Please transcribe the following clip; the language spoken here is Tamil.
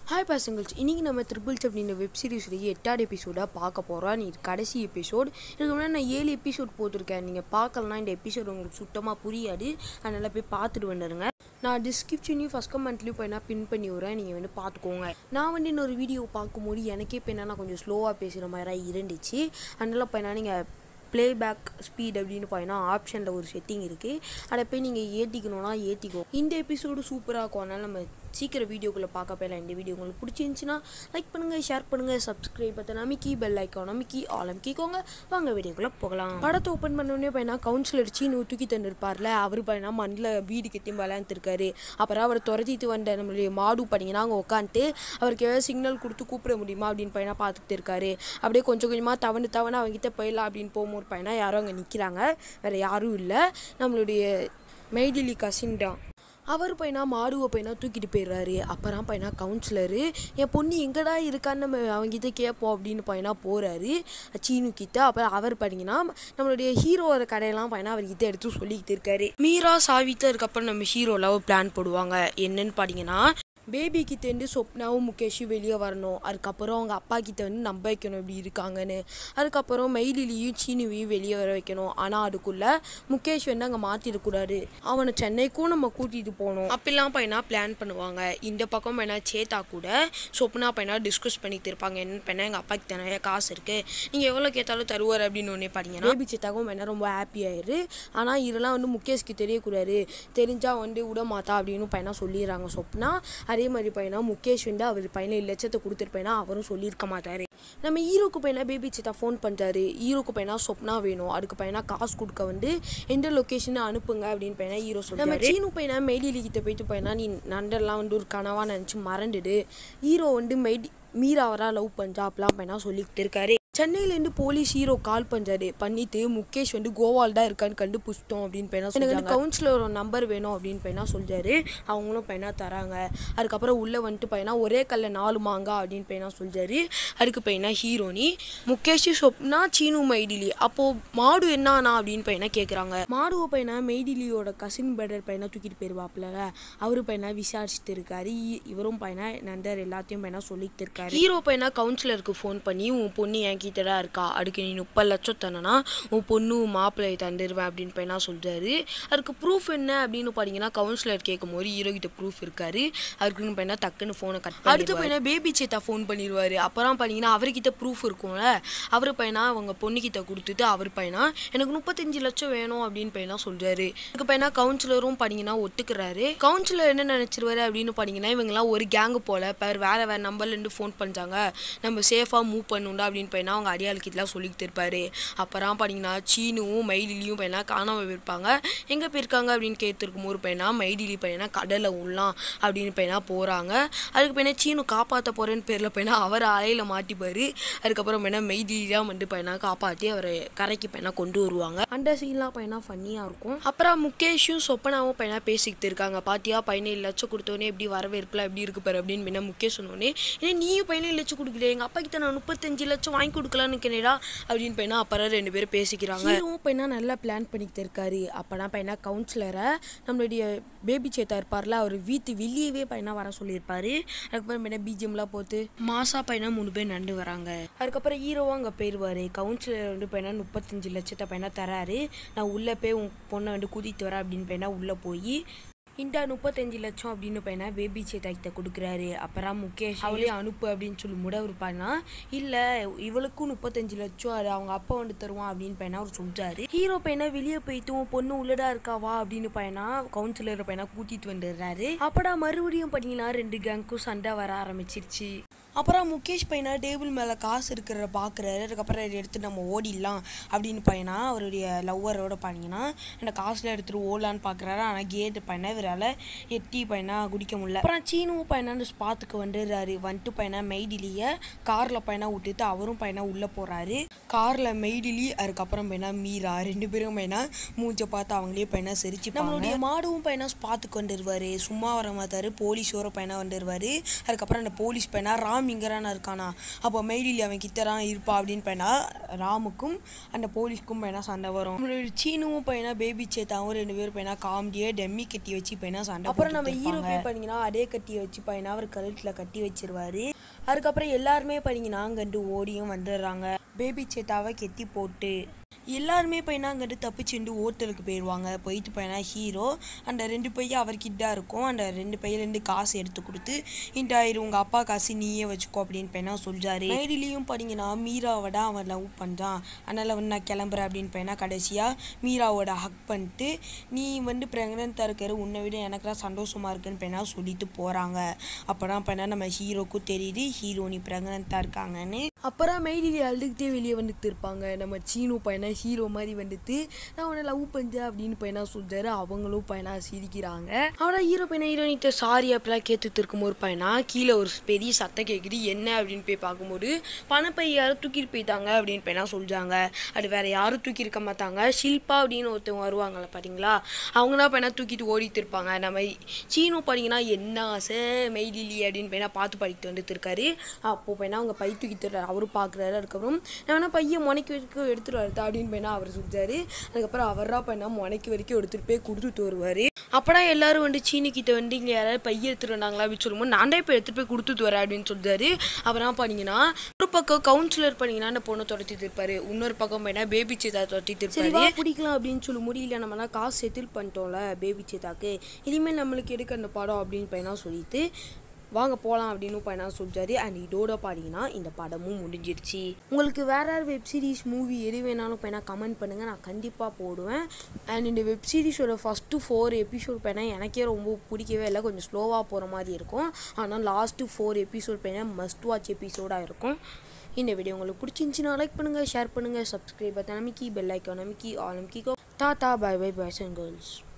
ஹாய் பசங்கள்ஸ் இன்றைக்கி நம்ம ட்ரிபிள்ஸ் அப்படின்ற வெப் சீரிஸுடைய எட்டாவது எபிசோடாக பார்க்க போகிறோம் இது கடைசி எபிசோட் இதுக்கு முன்னாடி நான் ஏழு எபிசோட் போட்டிருக்கேன் நீங்கள் பார்க்கலனா இந்த எபிசோட் உங்களுக்கு சுத்தமாக புரியாது அதனால் போய் பார்த்துட்டு வந்துடுங்க நான் டிஸ்கிரிப்ஷனையும் ஃபஸ்ட் கமெண்ட்லேயும் போய் நான் பின் பண்ணி விட்றேன் நீங்கள் வந்து பார்த்துக்கோங்க நான் வந்து இன்னொரு வீடியோ பார்க்கும்போது எனக்கே இப்போ என்னன்னா கொஞ்சம் ஸ்லோவாக பேசுகிற மாதிரி இருந்துச்சு அதனால் இப்போ என்ன நீங்கள் ப்ளேபேக் ஸ்பீட் அப்படின்னு பார்த்தீங்கன்னா ஆப்ஷனில் ஒரு செட்டிங் இருக்குது அதை போய் நீங்கள் ஏற்றிக்கணும்னா ஏற்றிக்கோ இந்த எபிசோடு சூப்பராக இருக்கும் அதனால் நம்ம சீக்கிரம் வீடியோக்குள்ளே பார்க்க போயிடலாம் இந்த வீடியோ உங்களுக்கு பிடிச்சிருந்துச்சின்னா லைக் பண்ணுங்கள் ஷேர் பண்ணுங்கள் சப்ஸ்கிரைப் பற்றி நமிக்கி பெல் ஐக்கான் நமிக்கி ஆல் அமைக்கிக்கோங்க வாங்க வீடியோக்குள்ளே போகலாம் படத்தை ஓப்பன் பண்ணோடனே பையனா கவுன்சிலர் சீனு தூக்கி தந்துருப்பார்ல அவர் பையனா மண்ணில் வீடு கட்டி விளையாண்டுருக்காரு அப்புறம் அவர் துரத்திட்டு வந்த நம்மளுடைய மாடு பண்ணிங்கன்னா அங்கே உட்காந்துட்டு அவருக்கு ஏதாவது சிக்னல் கொடுத்து கூப்பிட முடியுமா அப்படின்னு பையனா பார்த்துட்டு இருக்காரு அப்படியே கொஞ்சம் கொஞ்சமாக தவணு தவணை அவங்ககிட்ட போயிடலாம் அப்படின்னு போகும்போது பையனா யாரும் அங்கே நிற்கிறாங்க வேறு யாரும் இல்லை நம்மளுடைய மெய்டிலி கசின் தான் அவர் பையனா மாடுவை பையனா தூக்கிட்டு போயிடுறாரு அப்புறம் பையனா கவுன்சிலரு என் பொண்ணு எங்கடா இருக்கான்னு நம்ம அவங்ககிட்ட கேட்போம் அப்படின்னு பையனா போகிறாரு சீனு கிட்ட அப்புறம் அவர் பார்த்தீங்கன்னா நம்மளுடைய ஹீரோவோட கடையெல்லாம் பையனா அவர்கிட்ட எடுத்து சொல்லிக்கிட்டு இருக்காரு மீரா சாவித்தா இருக்கப்பறம் நம்ம ஹீரோலாம் பிளான் போடுவாங்க என்னன்னு பார்த்தீங்கன்னா பேபி கிட்டேருந்து சொப்னாவும் முகேஷும் வெளியே வரணும் அதுக்கப்புறம் அவங்க அப்பா கிட்ட வந்து நம்ப வைக்கணும் இப்படி இருக்காங்கன்னு அதுக்கப்புறம் மெயிலிலையும் சீனுவையும் வெளியே வர வைக்கணும் ஆனால் அதுக்குள்ளே முகேஷ் வந்து அங்கே மாற்றிடக்கூடாது அவனை சென்னைக்கும் நம்ம கூட்டிகிட்டு போகணும் அப்படிலாம் பையனா பிளான் பண்ணுவாங்க இந்த பக்கம் பையனா சேத்தா கூட சொப்னா பையனா டிஸ்கஸ் பண்ணிட்டு இருப்பாங்க என்ன பையனா எங்கள் அப்பா கிட்ட நிறைய காசு இருக்குது நீங்கள் எவ்வளோ கேட்டாலும் தருவார் அப்படின்னு ஒன்றே பார்த்தீங்கன்னா பேபி சேத்தாக்கும் பையனா ரொம்ப ஹாப்பி ஆயிரு ஆனால் இதெல்லாம் வந்து முகேஷ்க்கு தெரியக்கூடாது தெரிஞ்சால் வந்து விட மாட்டா அப்படின்னு பையனா சொல்லிடுறாங்க சொப்னா அதே மாதிரி பையனா முகேஷ் வந்து அவர் பையனை லட்சத்தை கொடுத்துருப்பேனா அவரும் சொல்லியிருக்க மாட்டார் நம்ம ஹீரோக்கு பையனா பேபி சித்தா ஃபோன் பண்ணுறாரு ஹீரோக்கு பையனா சொப்னா வேணும் அதுக்கு பையனா காசு கொடுக்க வந்து எந்த லொக்கேஷனை அனுப்புங்க அப்படின்னு பையனா ஹீரோ சொல்றாரு நம்ம சீனு பையனா மெய்டிலி கிட்ட போயிட்டு பையனா நீ நண்டெல்லாம் வந்து ஒரு கனவா நினச்சி மறந்துடு ஹீரோ வந்து மெய்டி மீராவரா லவ் பஞ்சா அப்படிலாம் பையனா சொல்லிக்கிட்டு இருக்காரு சென்னையிலேருந்து போலீஸ் ஹீரோ கால் பண்ணுறாரு பண்ணிட்டு முகேஷ் வந்து கோவால் தான் இருக்கான்னு கண்டுபிடிச்சிட்டோம் அப்படின்னு பையனா எனக்கு வந்து கவுன்சிலரோட நம்பர் வேணும் அப்படின்னு பையனா சொல்றாரு அவங்களும் பையனா தராங்க அதுக்கப்புறம் உள்ளே வந்துட்டு பையனா ஒரே கல்ல நாலு மாங்கா அப்படின்னு பையனா சொல்றாரு அதுக்கு பையனா ஹீரோனி முகேஷ் சொப்னா சீனு மைடிலி அப்போது மாடு என்னானா அப்படின்னு பையனா கேட்குறாங்க மாடுவ பையனா மெய்டிலியோட கசின் பிரதர் பையனா தூக்கிட்டு போயிடுவாப்புல அவரு பையனா விசாரிச்சுட்டு இருக்காரு இ- இவரும் பையனா நண்டர் எல்லாத்தையும் பையனா சொல்லிட்டு இருக்காரு ஹீரோ பையனா கவுன்சிலருக்கு ஃபோன் பண்ணி உன் பொண்ணு என் கிட்ட தான் இருக்கா அதுக்கு நீ முப்பது லட்சம் தந்தனா உன் பொண்ணு உன் மாப்பிள்ளையை தந்துடுவேன் அப்படின்னு பையனா சொல்றாரு அதுக்கு ப்ரூஃப் என்ன அப்படின்னு பார்த்தீங்கன்னா கவுன்சிலர் கேட்கும் போது ஹீரோ கிட்ட ப்ரூஃப் இருக்காரு அதுக்குன்னு பையனா டக்குன்னு ஃபோனை கட் அடுத்து பையனா பேபி சேத்தா ஃபோன் பண்ணிடுவாரு அப்புறம் பார்த்தீங்கன்னா அவர்கிட்ட ப்ரூஃப் இருக்கும்ல அவர் பையனா அவங்க பொண்ணுக்கிட்ட கொடுத்துட்டு அவர் பையனா எனக்கு முப்பத்தஞ்சு லட்சம் வேணும் அப்படின்னு பையனா சொல்றாரு அதுக்கு பையனா கவுன்சிலரும் பார்த்தீங்கன்னா ஒத்துக்கிறாரு கவுன்சிலர் என்ன நினைச்சிருவாரு அப்படின்னு பார்த்தீங்கன்னா இவங்கெல்லாம் ஒரு கேங்கு போல பேர் வேற வேற நம்பர்ல இருந்து ஃபோன் பண்றாங்க நம்ம சேஃபாக மூவ் பண்ணுண்டா அப்படின்னு பையனா அவங்க அடியாளுக்கிட்டலாம் சொல்லிக்கிட்டு இருப்பாரு அப்புறம் பார்த்தீங்கன்னா சீனுவும் மைடிலியும் பையனா காணாம போயிருப்பாங்க எங்கே போயிருக்காங்க அப்படின்னு கேட்டிருக்கும் ஒரு பையனா மைடிலி பையனா கடலை உள்ளலாம் அப்படின்னு பையனா போகிறாங்க அதுக்கு பையனா சீனு காப்பாற்ற போகிறேன்னு பேரில் பையனா அவர் அலையில் மாட்டிப்பாரு அதுக்கப்புறம் பையனா மெய்டிலி தான் வந்து பையனா காப்பாற்றி அவரை கரைக்கு பையனா கொண்டு வருவாங்க அந்த சீன்லாம் பையனா ஃபன்னியாக இருக்கும் அப்புறம் முகேஷும் சொப்பனாவும் பையனா பேசிக்கிட்டு இருக்காங்க பாத்தியா பதினேழு லட்சம் கொடுத்தோன்னே எப்படி வரவேற்புல எப்படி இருக்கு பாரு அப்படின்னு பையனா முகேஷ் சொன்னோடனே ஏன் நீயும் பதினேழு லட்சம் கொடுக்கல எங்கள் அப்பா கிட்ட நான் முப்பத்தஞ்சு லட்சம் வாங்கி கொடுக்கலான்னு நிற்கிறேடா அப்படின்னு பையனா அப்புறம் ரெண்டு பேரும் பேசிக்கிறாங்க ஹீரோவும் பையனா நல்லா பிளான் பண்ணிக்கிட்டு இருக்காரு அப்போனா பையனா கவுன்சிலரை நம்மளுடைய பேபி சேத்தா இருப்பார்ல அவர் வீட்டு வெளியவே பையனா வர சொல்லியிருப்பாரு அதுக்கப்புறம் பையனா பிஜிஎம்லாம் போட்டு மாசா பையனா மூணு பேர் நண்டு வராங்க அதுக்கப்புறம் ஹீரோவும் அங்கே போயிடுவார் கவுன்சிலர் வந்து பையனா முப்பத்தஞ்சு லட்சத்தை பையனா தராரு நான் உள்ளே போய் உன் பொண்ணை வந்து கூட்டிகிட்டு வரேன் அப்படின்னு பையனா உள்ளே போய் இந்த முப்பத்தஞ்சு லட்சம் அப்படின்னு பையனா பேபி சேத்தா கிட்ட கொடுக்குறாரு அப்புறம் முகேஷ் அவளே அனுப்பு அப்படின்னு சொல்லி முட இருப்பானா இல்லை இவளுக்கும் முப்பத்தஞ்சு லட்சம் அது அவங்க அப்பா வந்து தருவான் அப்படின்னு பையனா அவர் சொல்றாரு ஹீரோ பையனா வெளியே போயிட்டு உன் பொண்ணு உள்ளடா இருக்காவா அப்படின்னு பையனா கவுன்சிலர் பையனா கூட்டிட்டு வந்துடுறாரு அப்படா மறுபடியும் பார்த்தீங்கன்னா ரெண்டு கேங்க்கும் சண்டை வர ஆரம்பிச்சிருச்சு அப்புறம் முகேஷ் பையனா டேபிள் மேலே காசு இருக்கிறத பார்க்குறாரு அதுக்கப்புறம் இதை எடுத்து நம்ம ஓடிடலாம் அப்படின்னு பையனா அவருடைய லவ்வரோட பார்த்தீங்கன்னா அந்த காசில் எடுத்துட்டு ஓடலான்னு பார்க்குறாரு ஆனால் கேட்டு பையனா இவரால் எட்டி பையனா குடிக்க முடியல அப்புறம் சீனுவும் பையனா அந்த ஸ்பாத்துக்கு வந்துடுறாரு வந்துட்டு பையனா மெய்டிலியை காரில் பையனா விட்டுட்டு அவரும் பையனா உள்ளே போகிறாரு காரில் மெய்டிலி அதுக்கப்புறம் பையனா மீரா ரெண்டு பேரும் பையனா மூஞ்சை பார்த்து அவங்களே பையனா சிரிச்சு நம்மளுடைய மாடுவும் பையனா ஸ்பாத்துக்கு வந்துடுவாரு சும்மா வர மாட்டாரு போலீஸோட பையனா வந்துடுவாரு அதுக்கப்புறம் அந்த போலீஸ் பையனா ராம் ராம் இங்கரான இருக்கானா அப்போ மெய்டிலி அவன் கிட்டதான் இருப்பா அப்படின்னு பையனா ராமுக்கும் அந்த போலீஸ்க்கும் பையனா சண்டை வரும் நம்மளோட சீனுவும் பையனா பேபி சேத்தாவும் ரெண்டு பேரும் பையனா காமெடியே டெம்மி கட்டி வச்சு பையனா சண்டை அப்புறம் நம்ம ஹீரோ போய் பண்ணீங்கன்னா அதே கட்டி வச்சு பையனா அவர் கழுத்தில் கட்டி வச்சிருவாரு அதுக்கப்புறம் எல்லாருமே பண்ணீங்கன்னா அங்கிட்டு ஓடியும் வந்துடுறாங்க பேபி சேத்தாவை கெத்தி போட்டு எல்லாருமே பையனா அங்கிட்டு தப்பிச்சுண்டு ஹோட்டலுக்கு போயிடுவாங்க போயிட்டு பையனா ஹீரோ அந்த ரெண்டு பையன் அவர்கிட்ட இருக்கும் அந்த ரெண்டு பையன் ரெண்டு காசு எடுத்து கொடுத்து இந்த இரு உங்கள் அப்பா காசு நீயே வச்சுக்கோ அப்படின்னு பையனா சொல்றாரு நைடிலையும் படிங்கன்னா மீராவோட அவன் லவ் பண்ணுறான் அதனால் வந்து நான் கிளம்புறேன் அப்படின்னு பையனா கடைசியாக மீராவோட ஹக் பண்ணிட்டு நீ வந்து ப்ரெக்னெண்ட்டாக இருக்கிற உன்னை விட எனக்கு தான் சந்தோஷமா இருக்குன்னு பையனா சொல்லிட்டு போகிறாங்க அப்போ தான் பையனா நம்ம ஹீரோக்கும் தெரியுது ஹீரோ நீ ப்ரெக்னெண்ட்டாக இருக்காங்கன்னு அப்புறம் மெய்டிலி அழுதுகிட்டே வெளியே வந்துட்டு இருப்பாங்க நம்ம சீனு பையனா ஹீரோ மாதிரி வந்துட்டு நான் உன்னை லவ் பண்ணுறேன் அப்படின்னு பையனா சொல்றாரு அவங்களும் பையனா சிரிக்கிறாங்க அவனா ஹீரோ பையனா ஹீரோனிட்ட சாரி அப்படிலாம் கேட்டுட்டு இருக்கும்போது பையனா கீழே ஒரு பெரிய சத்தம் கேட்குது என்ன அப்படின்னு போய் பார்க்கும்போது பணப்பை யாரும் தூக்கிட்டு போயிட்டாங்க அப்படின்னு பையனா சொல்றாங்க அது வேற யாரும் தூக்கி இருக்க மாட்டாங்க ஷில்பா அப்படின்னு ஒருத்தவங்க வருவாங்கல்ல பார்த்தீங்களா அவங்க தான் பையனா தூக்கிட்டு ஓடிட்டு இருப்பாங்க நம்ம சீனு பார்த்தீங்கன்னா என்ன ஆசை மெய்டிலி அப்படின்னு பையனா பார்த்து படிக்கிட்டு வந்துட்டு இருக்காரு அப்போ பையனா அவங்க பை தூக்கிட்டு வர்றாரு. அவரும் பார்க்குறாரு அதுக்கப்புறம் நான் வேணா பையன் முனைக்கு வரைக்கும் எடுத்துட்டு வரது அப்படின்னு பையனா அவர் சொல்றாரு அதுக்கப்புறம் அவரா பையனா முனைக்கு வரைக்கும் எடுத்துட்டு போய் கொடுத்துட்டு வருவாரு அப்படா எல்லாரும் வந்து சீனி கிட்ட வந்து இங்கே யாராவது பைய எடுத்துட்டு வந்தாங்களா அப்படின்னு சொல்லும்போது நான் தான் இப்போ எடுத்துட்டு போய் கொடுத்துட்டு வரேன் அப்படின்னு சொல்றாரு அப்புறம் பண்ணீங்கன்னா ஒரு பக்கம் கவுன்சிலர் பண்ணீங்கன்னா அந்த பொண்ணை துரத்திட்டு இருப்பாரு இன்னொரு பக்கம் பையனா பேபி சேதா துரத்திட்டு இருப்பாரு பிடிக்கலாம் அப்படின்னு சொல்லி முடியல நம்ம தான் காசு செட்டில் பண்ணிட்டோம்ல பேபி சேதாக்கு இனிமேல் நம்மளுக்கு எடுக்க அந்த படம் அப்படின்னு பையனா சொல்லிட்டு வாங்க போகலாம் அப்படின்னு பையனா சொல்லிட்டாரு அண்ட் இதோட பாத்தீங்கன்னா இந்த படமும் முடிஞ்சிருச்சு உங்களுக்கு வேற யார் வெப் சீரிஸ் மூவி எது வேணாலும் பையனா கமெண்ட் பண்ணுங்கள் நான் கண்டிப்பாக போடுவேன் அண்ட் இந்த வெப் சீரிஸோட ஃபஸ்ட்டு ஃபோர் எபிசோட் பையனா எனக்கே ரொம்ப பிடிக்கவே இல்லை கொஞ்சம் ஸ்லோவாக போகிற மாதிரி இருக்கும் ஆனால் லாஸ்ட்டு ஃபோர் எபிசோட் பையனா மஸ்ட் வாட்ச் எபிசோடாக இருக்கும் இந்த வீடியோ உங்களுக்கு பிடிச்சிருந்துச்சின்னா லைக் பண்ணுங்கள் ஷேர் பண்ணுங்கள் சப்ஸ்கிரைப் பட்டன் அமைக்கி பெல் ஐக்கான் அமைக்கி ஆல் அமைக்கி டாட்டா bye bye boys and girls